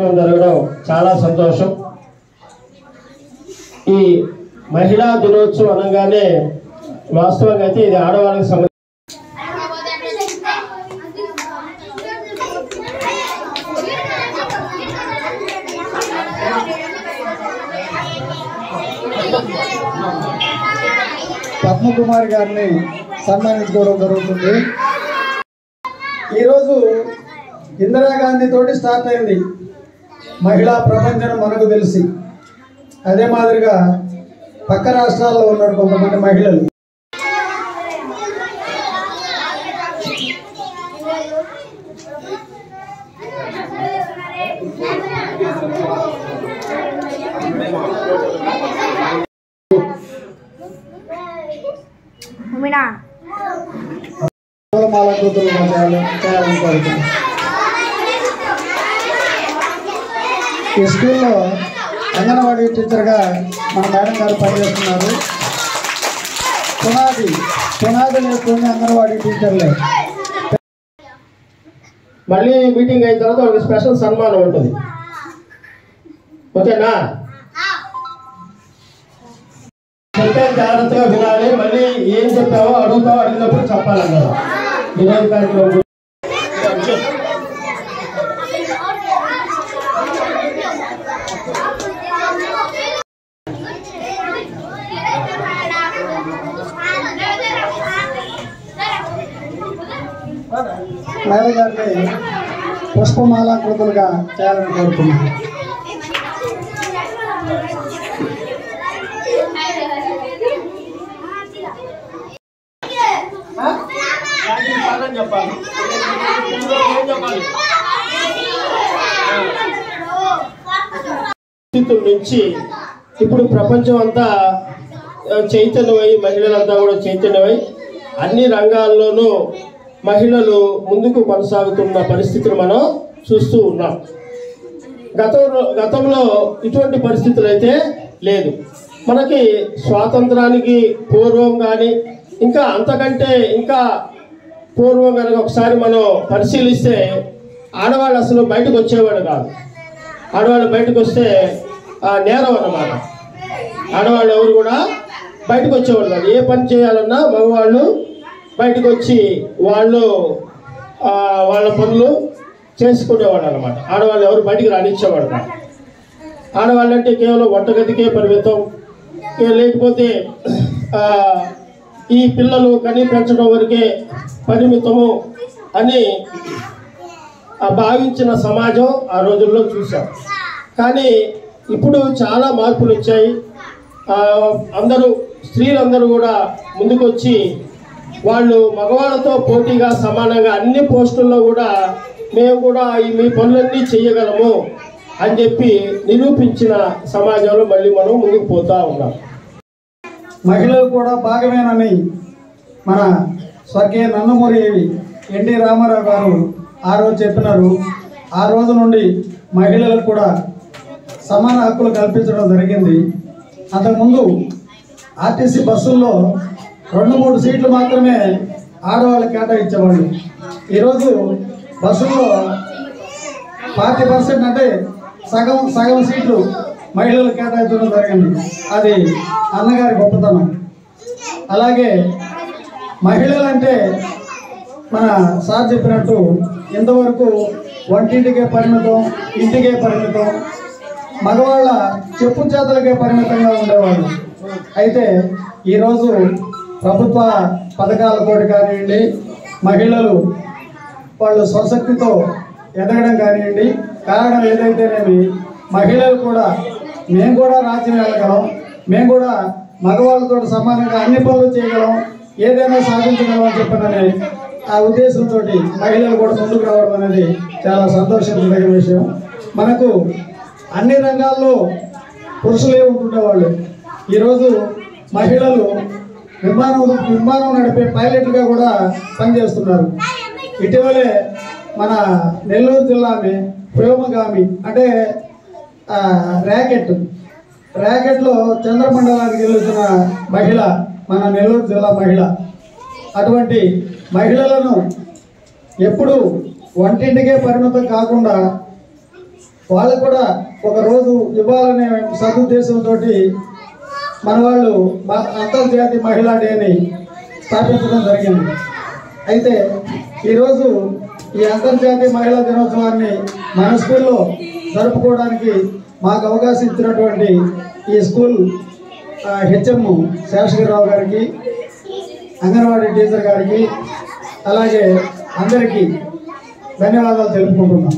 కార్యక్రమం జరగడం చాలా సంతోషం ఈ మహిళా దినోత్సవం అనగానే వాస్తవంగా అయితే ఇది ఆడవాళ్ళకి సంబంధించి పద్మకుమారి గారిని సన్మానించుకోవడం జరుగుతుంది ఈరోజు ఇందిరాగాంధీ తోటి స్టార్ట్ అయింది మహిళా ప్రపంచం మనకు తెలిసి అదే మాదిరిగా పక్క రాష్ట్రాల్లో ఉన్నారు కొంతమంది మహిళలు మీనా పూలమాల కూతురుగా చేయాలి చేయాలని కోరుతున్నాను ఈ స్కూల్లో అంగన్వాడీ టీచర్గా మన మేడం గారు పనిచేస్తున్నారు పునాది పునాది నేర్చుకునే అంగన్వాడీ టీచర్లే మళ్ళీ మీటింగ్ అయిన తర్వాత ఒక స్పెషల్ సన్మానం ఉంటుంది ఓకేనా చెప్పే జాగ్రత్తగా వినాలి మళ్ళీ ఏం చెప్పావో అడుగుతావో అడిగినప్పుడు చెప్పాలన్నారు ఈరోజు కార్యక్రమం మేడం గారిని పుష్పమాలాకృతులుగా చేయాలని కోరుతున్నాను చెప్పాలి ఏం చెప్పాలి పరిస్థితుల నుంచి ఇప్పుడు ప్రపంచం అంతా ఆ, చైతన్యమై మహిళలంతా కూడా చైతన్యమై అన్ని రంగాల్లోనూ మహిళలు ముందుకు కొనసాగుతున్న పరిస్థితులు మనం చూస్తూ ఉన్నాం గతంలో గతంలో ఇటువంటి పరిస్థితులు అయితే లేదు మనకి స్వాతంత్రానికి పూర్వం కానీ ఇంకా అంతకంటే ఇంకా పూర్వం కనుక ఒకసారి మనం పరిశీలిస్తే ఆడవాళ్ళు అసలు బయటకు వచ్చేవాడు కాదు ఆడవాళ్ళు బయటకు వస్తే ఆ, నేరం అన్నమాట ఆడవాళ్ళు ఎవరు కూడా బయటకు వచ్చేవాళ్ళు కాదు ఏ పని చేయాలన్నా మగవాళ్ళు బయటకు వచ్చి వాళ్ళు ఆ, వాళ్ళ పనులు చేసుకునేవాడు అనమాట ఆడవాళ్ళు ఎవరు బయటికి రానిచ్చేవాడు కాదు ఆడవాళ్ళు అంటే కేవలం వంటగదికే పరిమితం ఇక లేకపోతే ఆ, ఈ పిల్లలు కని పెంచడం వరకే పరిమితము అని ఆ భావించిన సమాజం ఆ రోజుల్లో చూసాం కానీ ఇప్పుడు చాలా మార్పులు వచ్చాయి ఆ, అందరూ స్త్రీలందరూ కూడా ముందుకొచ్చి వాళ్ళు మగవాళ్ళతో పోటీగా సమానంగా అన్ని పోస్టుల్లో కూడా మేము కూడా ఈ మీ పనులన్నీ చేయగలము అని చెప్పి నిరూపించిన సమాజంలో మళ్ళీ మనం ముందుకు పోతా ఉన్నాం మహిళలు కూడా భాగమేనని మన స్వర్గీయ నందమూరి ఎన్టీ రామారావు గారు ఆ రోజు చెప్పినారు ఆ రోజు నుండి మహిళలకు కూడా సమాన హక్కులు కల్పించడం జరిగింది అంతకుముందు ఆర్టీసీ బస్సుల్లో రెండు మూడు సీట్లు మాత్రమే ఆడవాళ్ళకి కేటాయించేవాళ్ళు ఈరోజు బస్సుల్లో ఫార్టీ పర్సెంట్ అంటే సగం సగం సీట్లు మహిళలు కేటాయించడం జరిగింది అది అన్నగారి గొప్పతనం అలాగే మహిళలు అంటే మన సార్ చెప్పినట్టు ఇంతవరకు వంటింటికే పరిమితం ఇంటికే పరిమితం మగవాళ్ళ చెప్పు చేతలకే పరిమితంగా ఉండేవాళ్ళు అయితే ఈరోజు ప్రభుత్వ పథకాలతోటి కానివ్వండి మహిళలు వాళ్ళు స్వశక్తితో ఎదగడం కానివ్వండి కారణం ఏదైతేనేమి మహిళలు కూడా మేము కూడా రాజ్యం వెళ్ళగలం మేము కూడా మగవాళ్ళతో సమానంగా అన్ని పనులు చేయగలం ఏదైనా సాధించగలం అని చెప్పనని ఆ ఉద్దేశంతో మహిళలు కూడా ముందుకు రావడం అనేది చాలా సంతోషించదగిన విషయం మనకు అన్ని రంగాల్లో పురుషులే ఉంటుండేవాళ్ళు ఈరోజు మహిళలు విమానం విమానం నడిపే పైలట్లుగా కూడా పనిచేస్తున్నారు ఇటీవలే మన నెల్లూరు జిల్లాని వ్యోమగామి అంటే ఆ, ర్యాకెట్ ర్యాకెట్లో చంద్రమండలానికి వెళ్తున్న మహిళ మన నెల్లూరు జిల్లా మహిళ అటువంటి మహిళలను ఎప్పుడు వంటింటికే పరిమితం కాకుండా వాళ్ళకు కూడా ఒక రోజు ఇవ్వాలనే సదుద్దేశంతో మన వాళ్ళు మ- అంతర్జాతీయ మహిళా డేని స్థాపించడం జరిగింది అయితే ఈరోజు ఈ అంతర్జాతీయ మహిళా దినోత్సవాన్ని మన స్కూల్లో జరుపుకోవడానికి మాకు అవకాశం ఇచ్చినటువంటి ఈ స్కూల్ హెచ్ఎం శేషగిరిరావు గారికి అంగన్వాడీ టీచర్ గారికి అలాగే అందరికీ ధన్యవాదాలు తెలుపుకుంటున్నాం